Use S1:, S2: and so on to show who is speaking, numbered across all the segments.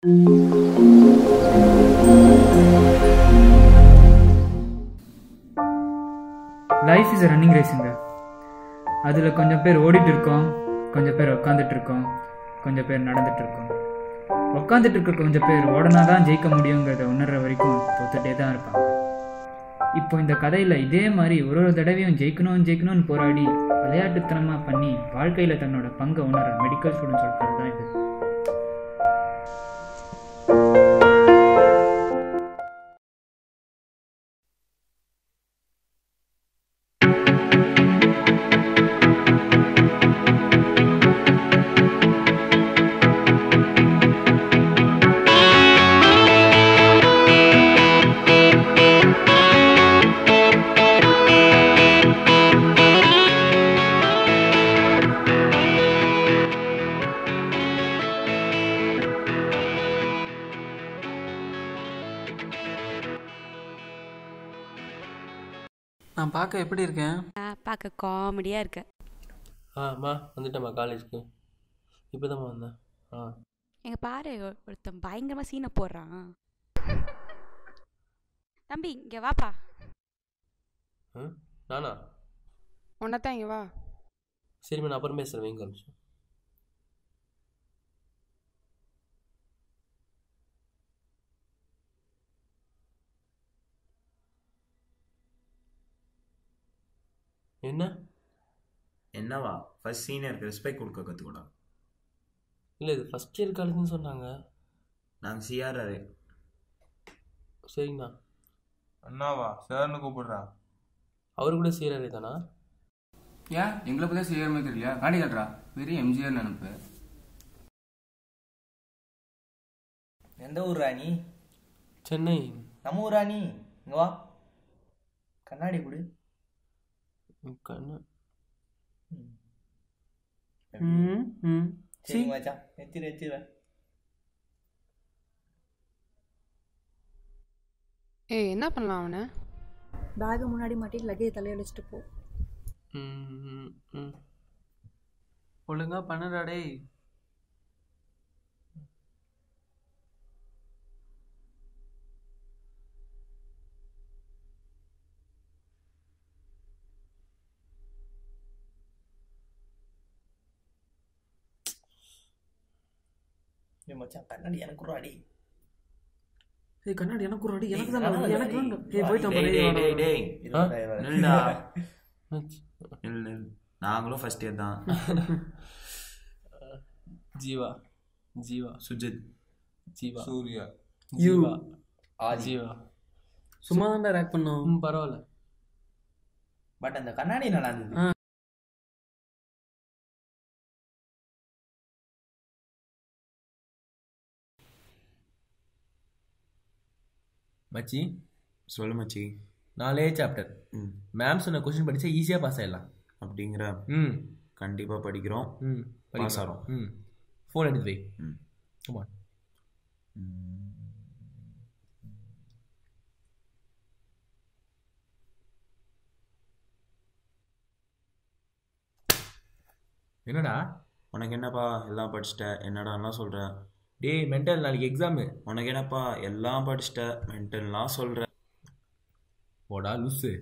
S1: Life is a running ரேஸுங்க அதில் கொஞ்சம் பேர் ஓடிட்டு இருக்கோம் கொஞ்சம் பேர் உட்காந்துட்டு இருக்கோம் கொஞ்சம் பேர் நடந்துட்டு இருக்கோம் உட்காந்துட்டு இருக்க கொஞ்சம் பேர் ஓடனா தான் ஜெயிக்க முடியுங்கிறத உணர்ற வரைக்கும் தோத்துட்டே தான் இருப்பாங்க இப்போ இந்த கதையில் இதே மாதிரி ஒரு ஒரு தடவையும் ஜெயிக்கணும் ஜெயிக்கணும்னு போராடி விளையாட்டுத்தனமாக பண்ணி வாழ்க்கையில் தன்னோட பங்கை உணர மெடிக்கல் ஸ்டூடெண்ட்ஸோட கதை தான் இது
S2: நான் பார்க்க எப்படி இருக்கேன்
S3: ஆ, பார்க்க காமெடியாக இருக்க
S4: ஆ அம்மா வந்துட்டேம்மா காலேஜுக்கு இப்போ தான்மா வந்தேன் ஆ
S3: எங்க பாரு ஒரு- ஒருத்தன் பயங்கரமாக சீனை போடுறான் தம்பி இங்கே வாப்பா
S4: ம் நானா
S5: உன்னதான் இங்கே வா
S4: சரிம்மா நான் அப்புறம் பேசுகிறேன் வைங்க ஒரு நிமிஷம் என்ன
S6: என்னவா ஃபர்ஸ்ட் சீனியருக்கு ரெஸ்பெக்ட் கொடுக்க கற்றுக்கூடா
S4: இல்லை இது ஃபஸ்ட் இயர் காலேஜ்னு சொன்னாங்க
S6: நாங்கள் சிஆர்ஆர்
S4: சரிங்கண்ணா
S7: அண்ணாவா சார்னு கூப்பிடுறா
S4: அவரு கூட சீரரே தானா
S2: ஏன் எங்களை பற்றி செய்யற மாதிரி தெரியலையா காடி காட்டுறா வெறும் எம்ஜிஆர் நினைப்பு
S8: எந்த ஊர் ராணி
S4: சென்னை
S8: நம்ம ஊர் ராணி இங்க வா கண்ணாடி கொடு
S4: கண்ணு
S8: எப்படி?
S4: ம்
S8: சரி மச்சான் வச்சிரு வச்சிரு
S5: ஏய் என்ன பண்ணலாம் அவனை
S9: பேக் முன்னாடி மாட்டி லக்கேஜ் தலையை வச்சுட்டு போ
S4: ம் ம்
S2: ஒழுங்கா பண்ணுடா டேய்
S8: ஏய் மச்சான் கண்ணாடி எனக்கு ஒரு அடி
S2: ஏய் கண்ணாடி எனக்கு ஒரு அடி எனக்கு
S8: ஏய்,
S2: தான்
S8: கண்ணாடி
S2: எனக்கு
S8: அடி.
S2: வேண்டாம். ஏய் போயிட்டு
S6: டேய் டேய் டேய் டேய்
S8: இருடா, இருடா.
S6: நில்டா
S4: என்னாச்சு?
S6: நில் நில் நாங்களும் ஃபர்ஸ்ட் இயர் தான்
S4: ஜீவா ஜீவா
S6: சுஜித்
S4: ஜீவா
S7: சூர்யா
S4: ஜீவா
S8: ஆதி
S4: ஜீவா
S2: சும்மா தான் ரேக் பண்ணோம்
S4: ம் பரவாயில்ல
S8: பட் அந்த கண்ணாடி நல்லா இருந்தது
S10: மச்சி
S6: சொல்லு மச்சி
S10: நாலே சாப்டர்
S6: ம்
S10: மேம் சொன்ன கொஸ்டின் படிச்சா ஈஸியாக பாஸ் ஆயிடலாம்
S6: அப்படிங்கிற
S10: ம்
S6: கண்டிப்பாக படிக்கிறோம்
S10: ம்
S6: Pass ஆறோம்.
S10: ம் ஃபோன் எடுத்து வை
S6: ம்.
S10: கமான் என்னடா
S6: உனக்கு என்னப்பா எல்லாம் படிச்சிட்ட என்னடாலாம் சொல்கிற
S10: டேய் மென்டல் நாளைக்கு எக்ஸாமு
S6: உனக்கு என்னப்பா எல்லாம் படிச்சிட்ட மென்டல்லாம் சொல்கிற
S10: போடா லூஸு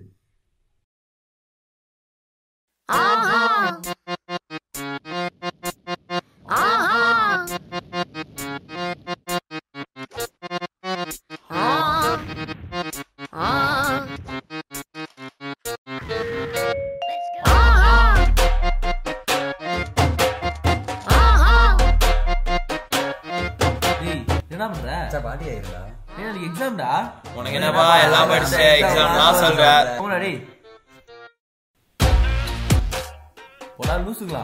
S10: டேய் என்னடா பண்ற
S8: பாட்டி ஆயிருந்தா
S10: டேய் நாளைக்கு எக்ஸாம்டா
S6: உனக்கு என்னப்பா எல்லாம் படிச்சிட்ட எக்ஸாம்லாம் சொல்கிற
S10: போடா டேய் போடா லூசுங்களா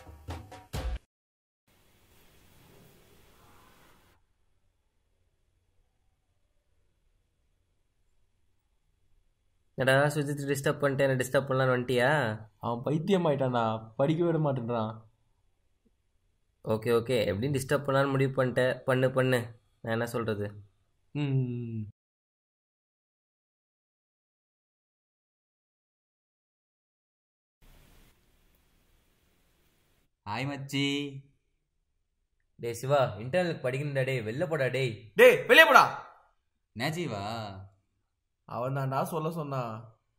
S11: என்னடா சுஜித் டிஸ்டர்ப் பண்ணிட்டு என்ன டிஸ்டர்ப் பண்ணலான்னு வந்துட்டியா
S10: அவன் பைத்தியம் ஆயிட்டான்டா படிக்க விட மாட்டேன்றான்
S11: ஓகே ஓகே எப்படியும் டிஸ்டர்ப் பண்ணலான்னு முடிவு பண்ணிட்டேன் பண்ணு பண்ணு நான் என்ன சொல்கிறது
S10: ம்
S12: ஹாய் மச்சி
S11: டேய் சிவா இன்டர்னலுக்கு படிக்கணும்டா டேய் வெளில போடா டேய்
S10: டேய் வெளியே போடா
S2: நேஜிவா
S10: அவன் தான்டா சொல்ல சொன்னான்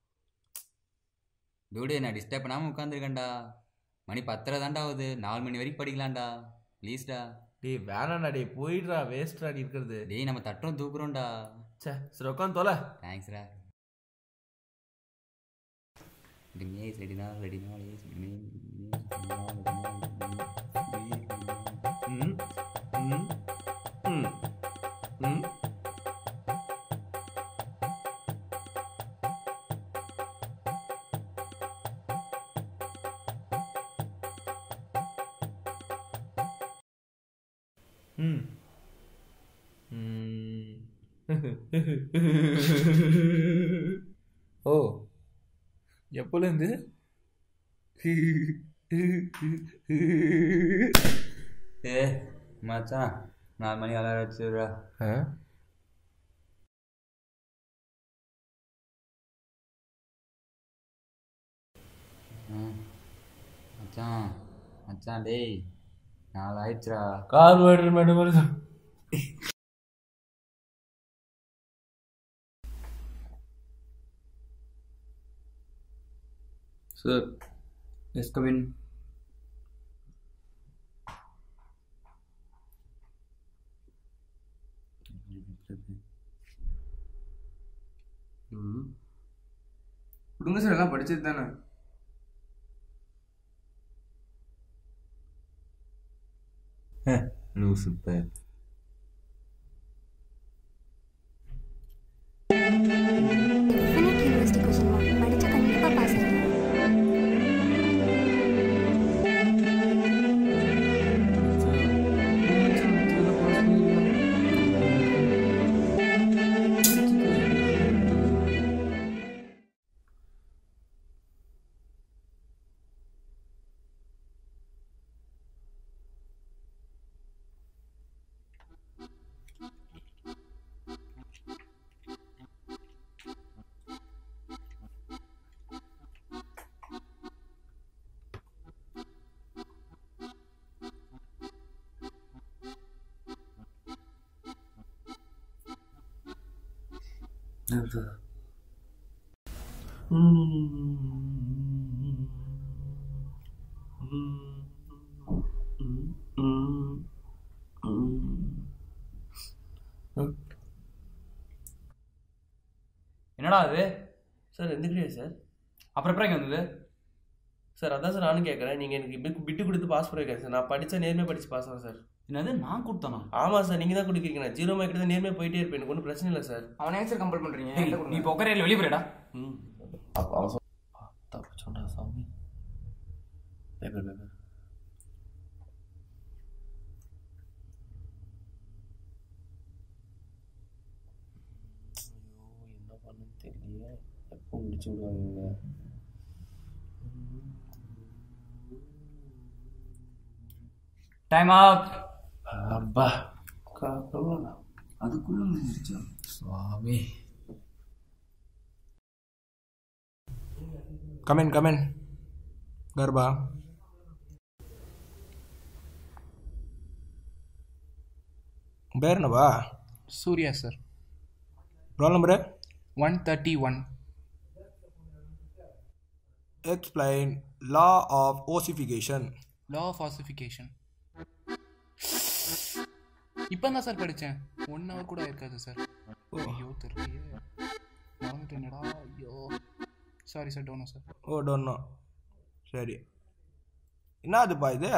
S2: டூடே நான் டிஸ்டர்ப் பண்ணாமல் உட்காந்துருக்கேன்டா மணி பத்தரை தான்டா ஆகுது நாலு மணி வரைக்கும் படிக்கலாம்டா ப்ளீஸ்டா
S10: டேய் வேணாம்டா டேய் போயிடுறா வேஸ்ட்ரா நீ இருக்கிறது
S2: டேய் நம்ம தட்டுறோம் தூக்குறோம்டா
S10: சே சரி உட்காந்து தொலை
S2: தேங்க்ஸ்டா Dinesh, Redina, Redina, yes, Dinesh,
S10: ம் ம் ம் ம் ம்
S2: ஓ
S10: எப்போலேருந்து
S2: ஏ மச்சான் நாலு மணி அலாரம் வச்சுடுறா மச்சான் மச்சான் டேய் நாலு ஆயிடுச்சுடா
S10: கார் வேடுற மேடம் வருது
S2: சார் எஸ் கவின்
S7: விடுங்க சார் எல்லாம் படிச்சது தானே
S2: லூசு பேர்
S12: டெஃபினட் யூனிவர்சிட்டி கொஸ்டின் மார்க் படிச்சா கண்டிப்பா பாஸ் ஆயிடும்
S4: என்னடா அது சார் எந்திரிக்கிறீங்க சார்
S2: அப்புறம் எப்படி வந்தது
S4: சார் அதான் சார் நானும் கேட்குறேன் நீங்கள் எனக்கு பிட் விட்டு கொடுத்து பாஸ் பண்ணிருக்கேன் சார் நான் படித்தா நேர்மையாக படித்து பாஸ் ஆகும் சார்
S2: என்னது நான் கொடுத்தானா
S4: ஆமாம் சார் நீங்கள் தான் கொடுக்குறீங்க நான் ஜீரோ மார்க் தான் நேர்மையாக போயிட்டே இருப்பேன் எனக்கு ஒன்றும் பிரச்சனை இல்லை சார்
S2: அவனை ஏன் சார் கம்பல் பண்ணுறீங்க நீ இப்போ உட்கார வெளியே போயிடா
S4: ம் அப்போ அவன் சொல் தப்பு சொன்னா சாமி பேப்பர் பேப்பர் ஐயோ என்ன பண்ணுன்னு தெரியலையே எப்போ முடிச்சு விடுவாங்க இவங்க
S2: டைம் அப்
S4: அப்பா காக்கலாம்
S2: அதுக்குள்ள முடிஞ்சிருச்சா
S10: சுவாமி கமென் கமென் கர்பா பேர் என்னப்பா
S5: Surya sir
S10: roll number
S5: one thirty one
S10: explain law of ossification
S5: law of ossification இப்போ தான் சார் படித்தேன் ஒன் ஹவர் கூட இருக்காது சார் ஐயோ தெரியலையே மறந்துட்டேனடா ஐயோ சாரி சார் டோனோ சார்
S10: ஓ டோன்னோ சரி என்ன அதுப்பா இது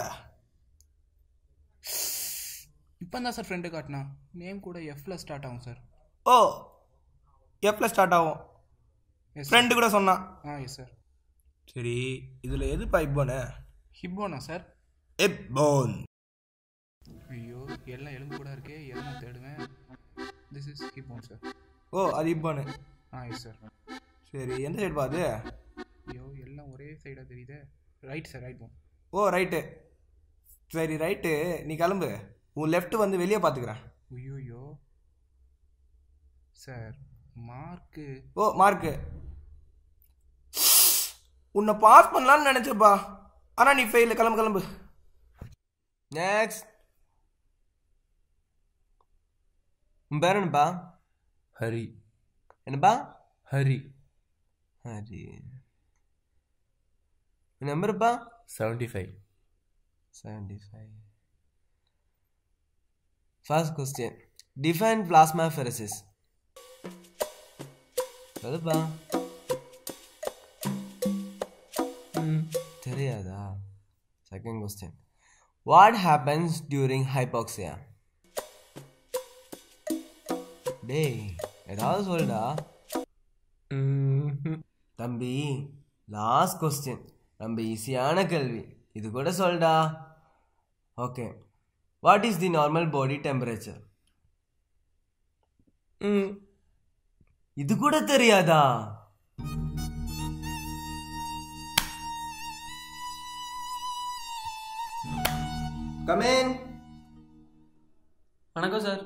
S5: இப்போ தான் சார் ஃப்ரெண்டு காட்டினா நேம் கூட எஃப்ல ஸ்டார்ட் ஆகும் சார்
S10: ஓ எஃப்ல ஸ்டார்ட் ஆகும்
S5: எஸ்
S10: ஃப்ரெண்டு கூட சொன்னான்
S5: ஆ எஸ் சார்
S10: சரி இதில் எதுப்பா இப்போனு
S5: ஹிப்போனா சார்
S10: எப்போன்
S5: ஐயோ எல்லாம் எலும்பு கூட இருக்கே எல்லாம் தேடுவேன் திஸ் இஸ் ஹிப்போன் சார்
S10: ஓ அது இப்போனு
S5: ஆ எஸ் சார்
S10: சரி எந்த சைடுப்பா அது
S5: ஐயோ எல்லாம் ஒரே சைடாக தெரியுதே ரைட் சார் ரைட் போன்
S10: ஓ ரைட்டு சரி ரைட்டு நீ கிளம்பு உன் லெஃப்ட் வந்து வெளியே பார்த்துக்கிறேன்
S5: ஐயோயோ சார் மார்க்கு
S10: ஓ மார்க்கு உன்னை பாஸ் பண்ணலான்னு நினச்சப்பா ஆனால் நீ ஃபெயிலு கிளம்பு கிளம்பு நெக்ஸ்ட் உன் பேர் என்னப்பா
S4: ஹரி
S10: என்னப்பா
S4: ஹரி
S10: ஹரி உன் நம்பருப்பா
S4: seventy five
S10: seventy five first question define plasmapheresis அதுப்பா தெரியாதா second question what happens during hypoxia டேய் ஏதாவது சொல்லுடா தம்பி லாஸ்ட் கொஸ்டின் ரொம்ப ஈஸியான கேள்வி இது கூட சொல்டா okay what is the normal body temperature இது கூட தெரியாதா கமேன்
S13: வணக்கம் சார்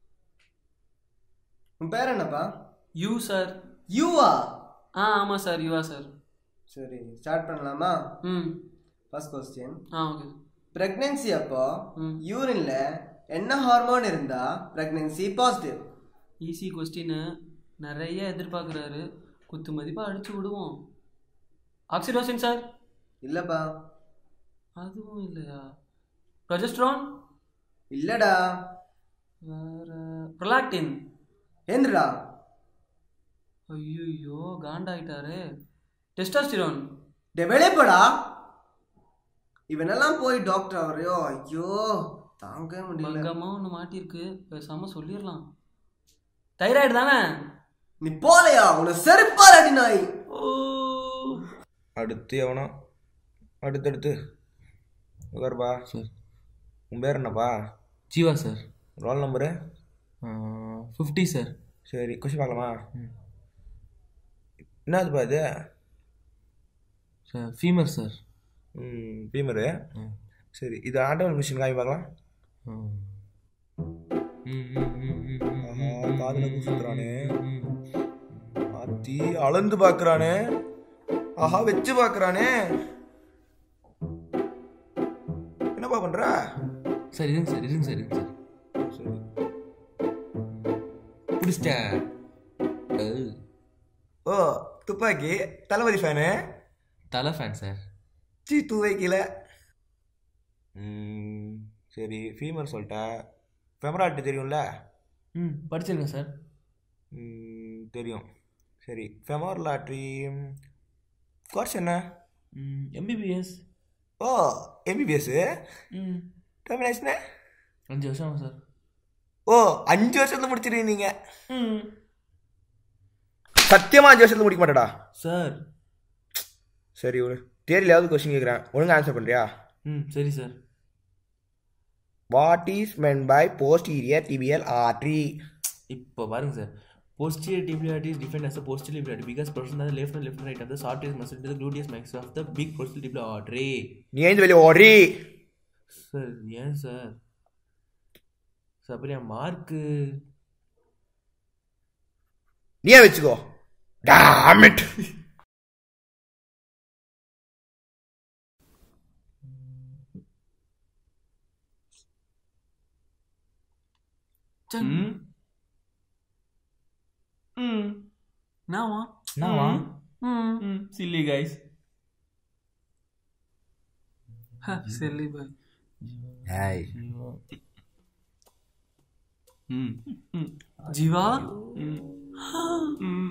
S10: உன் பேர் என்னப்பா
S13: யூ சார்
S10: யூவா
S13: ஆ ஆமாம் சார் யூவா சார்
S10: சரி ஸ்டார்ட் பண்ணலாமா
S13: ம்
S10: ஃபர்ஸ்ட் கொஸ்டின்
S13: ஆ ஓகே
S10: பிரெக்னன்சி அப்போ யூரின்ல என்ன ஹார்மோன் இருந்தா பிரெக்னன்சி பாசிட்டிவ்
S13: ஈஸி கொஸ்டின்னு நிறைய எதிர்பார்க்குறாரு குத்து மதிப்பாக அடிச்சு விடுவோம் ஆக்சிடோசின் சார்
S10: இல்லப்பா
S13: அதுவும் இல்லையா ப்ரொஜெஸ்ட்ரான்
S10: இல்லடா
S13: வேற ப்ரொலாக்டின்
S10: ஏந்திரா
S13: ஐயோ காண்டாயிட்டாரு டெஸ்டாஸ்டிரோன்
S10: டே வெளியே போடா இவனெல்லாம் போய் டாக்டர் அவரையோ ஐயோ தாங்கவே முடியல
S13: பங்கமாக ஒன்று மாட்டியிருக்கு பேசாமல் சொல்லிடலாம் தைராய்டு தானே
S10: நீ போலையா உன்னை செருப்பால் அடி நாய் அடுத்து எவனோ அடுத்தடுத்து உட்காருப்பா
S4: சார்
S10: உன் பேர் என்னப்பா
S4: Jeeva sir
S10: roll number
S4: fifty sir
S10: சரி கொஸ்டின் பார்க்கலாமா என்னதுப்பா இது
S4: சார் ஃபீமர் சார்
S10: ம் ஃபீமரு சரி இது ஆட்டோமேட் மிஷின் காமி பார்க்கலாம் காதில் சுத்துறானே ஆத்தி அளந்து பார்க்கறானே ஆஹா வச்சு பார்க்கறானே என்னப்பா பண்ற
S4: சார் இருங்க சார் இருங்க சார் இருங்க சார்
S10: சரி
S4: பிடிச்சிட்டேன்
S10: ஓ துப்பாக்கி தளபதி ஃபேனு
S4: தலை ஃபேன் சார்
S10: சீ தூவை கீழே சரி ஃபீமர் சொல்லிட்டா ஃபெமரால்ட்டி தெரியும்ல
S4: ம் படிச்சிருக்கேன் சார்
S10: ம், தெரியும் சரி ஃபெமர் லாட்ரி கோர்ஸ் என்ன
S4: எம்பிபிஎஸ்
S10: ஓ எம்பிபிஎஸ்ஸு
S4: ம்
S10: டெர்மினேஷனு
S4: அஞ்சு வருஷம் ஆகும் சார்
S10: ஓ அஞ்சு வருஷத்துல முடிச்சிருக்கீங்க நீங்க
S4: ம்
S10: சத்தியமா அஞ்சு வருஷத்துல முடிக்க மாட்டடா
S4: சார்
S10: சரி ஒரு தேரிலாவது கொஸ்டின் கேட்குறேன் ஒழுங்கா ஆன்சர் பண்ணுறியா
S4: ம் சரி sir
S10: what is meant by posterior tibial artery
S4: இப்போ பாருங்க sir posterior tibial artery is defined as a posterior tibial artery because person on the left and left and right of the arteries muscle to the gluteus max of the big posterior tibial artery
S10: நீ எழுந்து வெளியே ஓடி
S4: sir ஏன் sir sir அப்புறம் என் mark
S10: நீயே வச்சுக்கோ டாமிட்
S13: ம் ம் நாவா
S1: நாவா?
S13: ம் ம் silly guys silly boy
S1: hi
S13: ம் ம் ஜீவா ம் ம்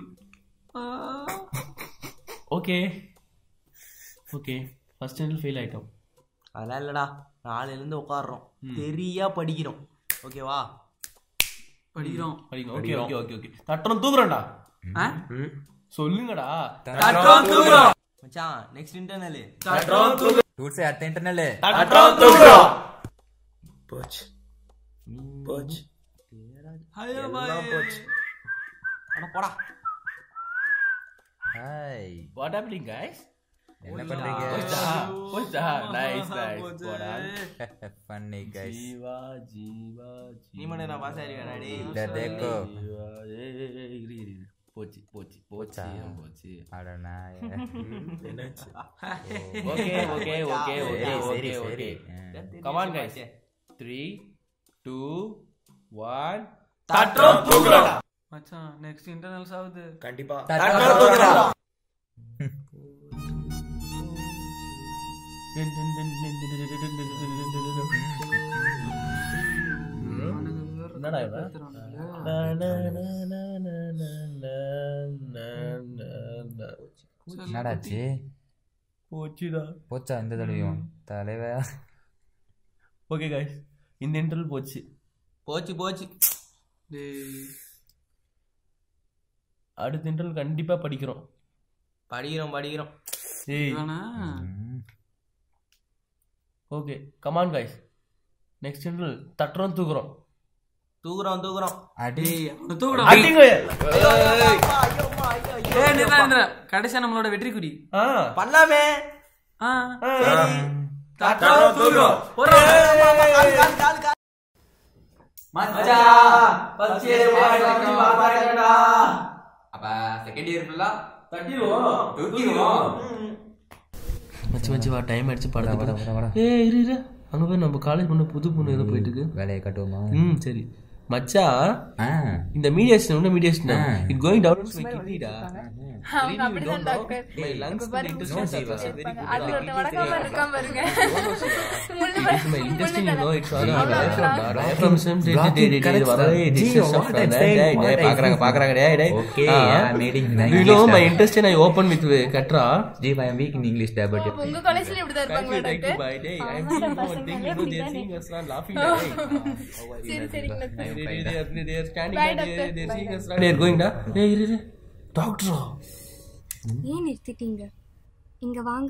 S4: okay okay first standard fail ஆயிட்டோம்
S8: அதெல்லாம் இல்லைடா நாளையிலேருந்து உட்காடுறோம் தெரியா படிக்கிறோம் ஓகேவா
S13: படிக்கிறோம்
S4: படிங்க ஓகே ஓகே ஓகே ஓகே தட்டுறோம் தூக்குறோம்டா
S13: ஆ
S4: சொல்லுங்கடா
S13: தட்டுறோம் தூக்குறோம்
S8: மச்சான் நெக்ஸ்ட் இன்டர்னல்
S1: ரூட்ஸ் அடுத்த இன்டர்னல்
S4: தட்டுறோம் தூக்குறோம்
S10: போச்சு போச்சு
S13: ஹலோ
S10: எல்லாம் போச்சு
S8: அட போடா
S1: ஹாய்
S4: வாட் ஹேப்பனிங் கைஸ்
S1: என்ன பண்றீங்க
S4: போச்சா போச்சா நைஸ் நைஸ் போடா
S1: ஃபன்னி கைஸ்
S4: ஜீவா ஜீவா
S8: நீ மட்டும் நான் பாஸ் ஆயிருவேன் டேய்
S1: இந்த தேக்கோ
S4: ஜீவா ஏய், ஏய், ஏய், இரு, இரு, இரு. போச்சு போச்சு போச்சு
S1: போச்சா?
S4: போச்சு
S1: அட நாயே.
S10: என்னாச்சு
S4: ஓகே ஓகே ஓகே ஓகே
S1: சரி,
S4: ஓகே
S1: சரி,
S4: ஓகே
S1: சரி.
S4: Come on guys three two one
S6: தட்டுறோம், தூக்குறோம்.
S13: மச்சான் நெக்ஸ்ட் இன்டர்னல்ஸ் ஆகுது
S6: கண்டிப்பா
S13: தட்டுறோம், தூக்குறோம்.
S4: என்னடா இவன்? நா, நா, நா, நா, நா, நா, நா, நா, நா.
S2: என்னடாச்சு
S4: போச்சுடா
S2: போச்சா இந்த தடவையும் தலைவா
S4: ஓகே காய்ஸ் இந்த இன்டர்வல் போச்சு
S8: போச்சு போச்சு
S4: அடுத்த இன்டர்வல் கண்டிப்பா படிக்கிறோம்
S8: படிக்கிறோம் படிக்கிறோம்
S4: ஏய் okay come on guys next interval தட்டுறோம் தூக்குறோம்
S8: தூக்குறோம் தூக்குறோம்
S2: அடி
S13: அவனை தூக்குடா.
S4: அடிங்க.
S13: ஏய், நின்றா, நின்றா. கடைசியா நம்மளோட வெற்றி குறி
S4: ஆ
S8: பண்ணலாமே
S13: ஆ.
S8: தட்டுறோம், தூக்குறோம்.
S2: அப்ப செகண்ட் இயர் ஃபுல்லா
S8: தட்டிடுவோம்.
S2: தூக்கிடுவோம்
S4: மச்சி மச்சி வா டைம் ஆயிடுச்சு
S2: வாடா, வாடா,
S4: படத்துக்கு
S2: வாடா.
S4: ஏய் இரு இரு அங்க போய் நம்ம காலேஜ் பொண்ணு புது பொண்ணு ஏதோ போயிட்டு இருக்கு
S2: வேலையை கட்டுவோமா
S4: ம் சரி மச்சா
S2: ஆ.
S4: இந்த மீடியேஷன் உள்ள மீடியேஷன்
S2: ஆ.
S4: இட் கோயிங் டவுன் மை கிட்னிடா
S14: அவங்க அப்படிதான் டாக்டர்.
S4: மை லங்ஸ்
S14: இப்ப பாருங்க,
S4: இன்டெஸ்டைன்
S14: முள்ளு
S4: சர்வீஸ்
S14: வச்சு
S4: வெரி
S14: இருப்பாங்க. அது ஒருத்தன் வடக்காம இருக்கான் பாருங்க. முள்ளு
S4: It is my intestine, you know, it's all
S14: அவ்வளவு
S4: diaphragm,
S14: அவ்வளவு.
S4: diaphragm system, டேய், டேய், டேய், டேய்,
S2: correct
S4: வரவே,
S2: sir.
S4: this
S2: Gee,
S4: is
S2: what
S4: of
S2: I'm
S4: that,
S2: saying,
S4: டேய்,
S2: what
S4: டேய்,
S2: I'm
S4: பாக்குறாங்க,
S2: saying.
S4: பாக்குறாங்க, டேய், டேய்.
S2: Okay,
S4: ஆ.
S2: I'm reading in
S4: You
S2: English,
S4: know, my
S2: sir.
S4: intestine I open with கட்ரா
S2: ஜி I am weak in English டே பட்
S14: உங்க காலேஜ்ல இப்படிதான் இருப்பாங்களா
S4: Thank you,
S14: டாக்டர்
S4: bye, டேய். I'm
S14: ஆமாடா,
S4: thinking one thing, you know, they're
S14: பசங்களே
S4: seeing us not laughing,
S14: ஓ.
S4: டேய். How are you,
S14: சரி,
S4: Nadia?
S14: சரிங்க
S4: They-
S14: doctor.
S4: they- they are- they are standing
S14: Bye,
S4: there,
S14: doctor.
S4: they're
S14: Bye,
S4: seeing us
S14: doctor.
S4: not- They're going, டா. டேய், இரு, இரு. டாக்டரா
S12: ஏன் நிறுத்திட்டீங்க இங்க வாங்க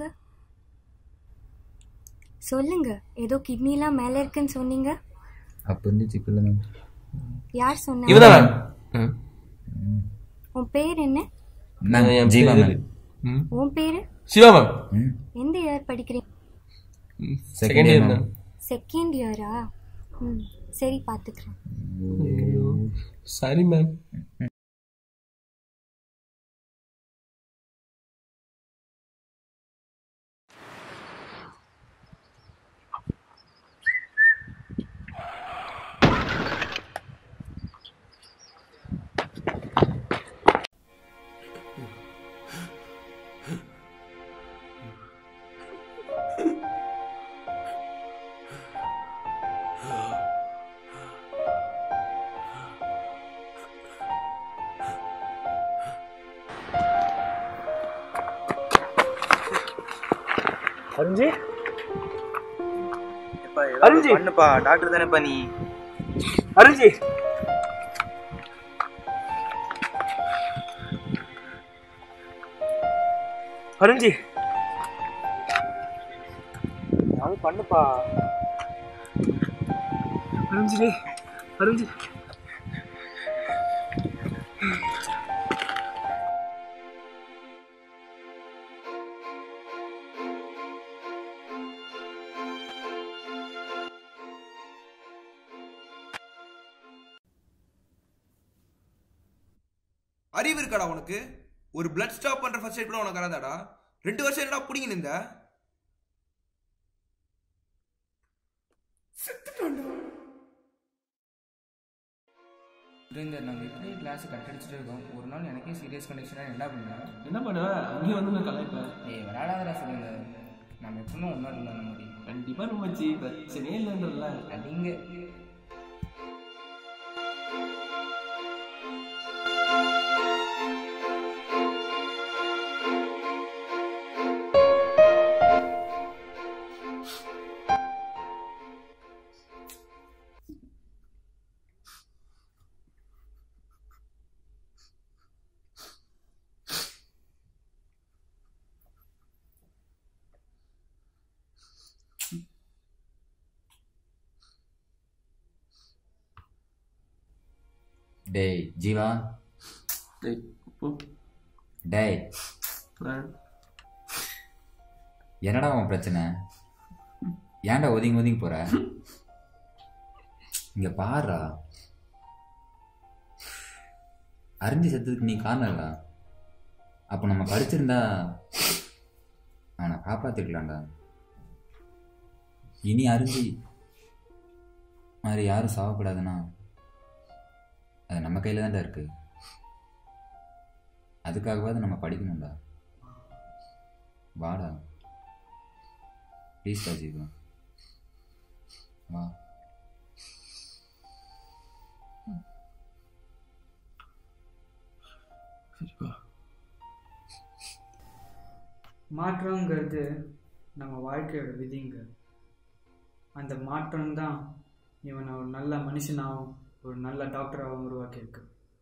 S12: சொல்லுங்க ஏதோ கிட்னிலாம் மேல இருக்குன்னு சொன்னீங்க
S2: அப்ப இருந்துச்சு பிள்ளை மேம்
S12: யார் சொன்னாங்க
S4: இவதான் ம்.
S12: உன் பேர் என்ன
S2: நான்
S4: என்
S2: ஜீவா
S4: பேரு-
S2: மேம்
S4: ம்.
S12: உன் பேரு
S4: சிவா மேம்
S12: எந்த இயர் படிக்கிறீங்க
S4: செகண்ட் இயர் மேம்
S12: செகண்ட் இயரா ம் சரி பார்த்துக்கிறேன்
S4: சாரி மேம்
S15: அருஞ்சி
S8: அருஞ்சி பண்ணுப்பா டாக்டர் தானேப்பா நீ
S15: அருஞ்சி அருஞ்சி
S8: அது பண்ணுப்பா
S15: அருஞ்சி அருஞ்சி
S7: அறிவு இருக்காடா உனக்கு ஒரு பிளட் ஸ்டாப் பண்ற ஃபர்ஸ்ட் எய்ட் கூட உனக்கு வராதாடா ரெண்டு வருஷம் என்னடா பிடிங்க நின்ற
S5: சுரேந்தர் நாங்கள் எப்படி கிளாஸ் கட் அடிச்சுட்டு இருக்கோம் ஒரு நாள் எனக்கே சீரியஸ் கண்டிஷனாக என்ன பண்ணுவேன்
S4: என்ன பண்ணுவ அங்கேயே வந்து நான் கலாய்ப்பேன்
S5: ஏய் விளையாடாதடா சுரேந்தர் நம்ம எப்பவுமே ஒன்றா இல்லை அந்த மாதிரி
S4: கண்டிப்பா நம்ம வச்சு பிரச்சனையே இல்லைன்றல
S5: அடிங்க
S2: டேய் ஜீவா
S4: டேய் போ
S2: டேய்
S4: நான்
S2: என்னடா உன் பிரச்சனை ஏன்டா ஒதுங்கி ஒதுங்கி போற இங்க பாருடா அறிஞ்சு செத்ததுக்கு நீ காரணம் இல்ல அப்போ நம்ம படிச்சிருந்தா அவனை காப்பாத்திருக்கலாம்டா இனி அறிஞ்சு மாதிரி யாரும் சாவக்கூடாதுன்னா நம்ம கையில் தான்டா இருக்கு அதுக்காகவாவது நம்ம படிக்கணும்டா வாடா ப்ளீஸ் ராஜீவ் வா
S4: சரிப்பா
S1: மாற்றங்கிறது நம்ம வாழ்க்கையோட விதிங்க அந்த மாற்றம் தான் இவனை ஒரு நல்ல மனுஷனாகவும் ஒரு நல்ல டாக்டராகவும் உருவாக்கியிருக்கு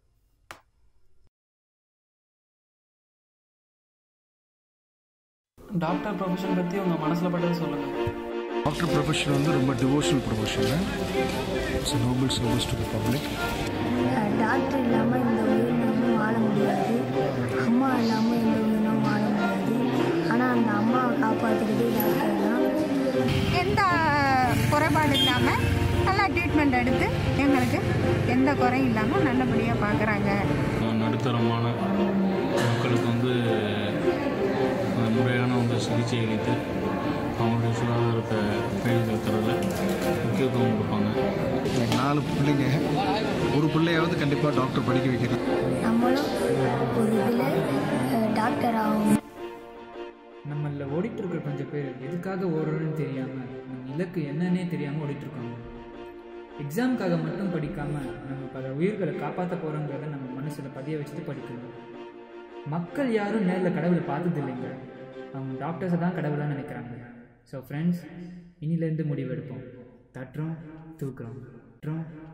S13: டாக்டர் ப்ரொஃபஷன் பற்றி உங்கள் மனசில் பட்டது சொல்லுங்கள்
S16: டாக்டர் ப்ரொஃபஷன் வந்து ரொம்ப devotional profession it's noble service to the public
S12: doctor இல்லாமல் இந்த உயிரினமும் வாழ முடியாது அம்மா இல்லாமல் இந்த உயிரினம் வாழ முடியாது ஆனால் அந்த அம்மாவை காப்பாற்றுறது டாக்டர் தான்
S17: எந்த குறைபாடு இல்லாமல் நல்லா ட்ரீட்மெண்ட் எடுத்து எங்களுக்கு எந்த குறையும் இல்லாமல் நல்லபடியாக பார்க்குறாங்க
S18: நடுத்தரமான மக்களுக்கு வந்து அஹ், முறையான வந்து சிகிச்சை அளித்து அவங்களுடைய சுகாதாரத்தை மேம்படுத்துறதுல முக்கியத்துவம் கொடுப்பாங்க
S16: நாலு பிள்ளைங்க ஒரு பிள்ளையாவது கண்டிப்பாக டாக்டர் படிக்க வைக்கிறேன்
S12: நம்மளும் ஒரு இதில் டாக்டர் ஆகும்
S1: நம்மள ஓடிட்டு இருக்கிற கொஞ்சம் பேர் எதுக்காக ஓடுறோன்னு தெரியாமல் நம்ம இலக்கு என்னன்னே தெரியாமல் ஓடிட்டு இருக்காங்க எக்ஸாமுக்காக மட்டும் படிக்காமல் நம்ம பல உயிர்களை காப்பாற்ற போகிறோங்கிறத நம்ம மனசில் பதிய வச்சுட்டு படிக்கணும் மக்கள் யாரும் நேரில் கடவுளை பார்த்தது இல்லைங்க அவங்க டாக்டர்ஸை தான் கடவுளாக நினைக்கிறாங்க ஸோ ஃப்ரெண்ட்ஸ் இனிலேருந்து முடிவெடுப்போம் தட்டுறோம் தூக்குறோம் தட்டுறோம்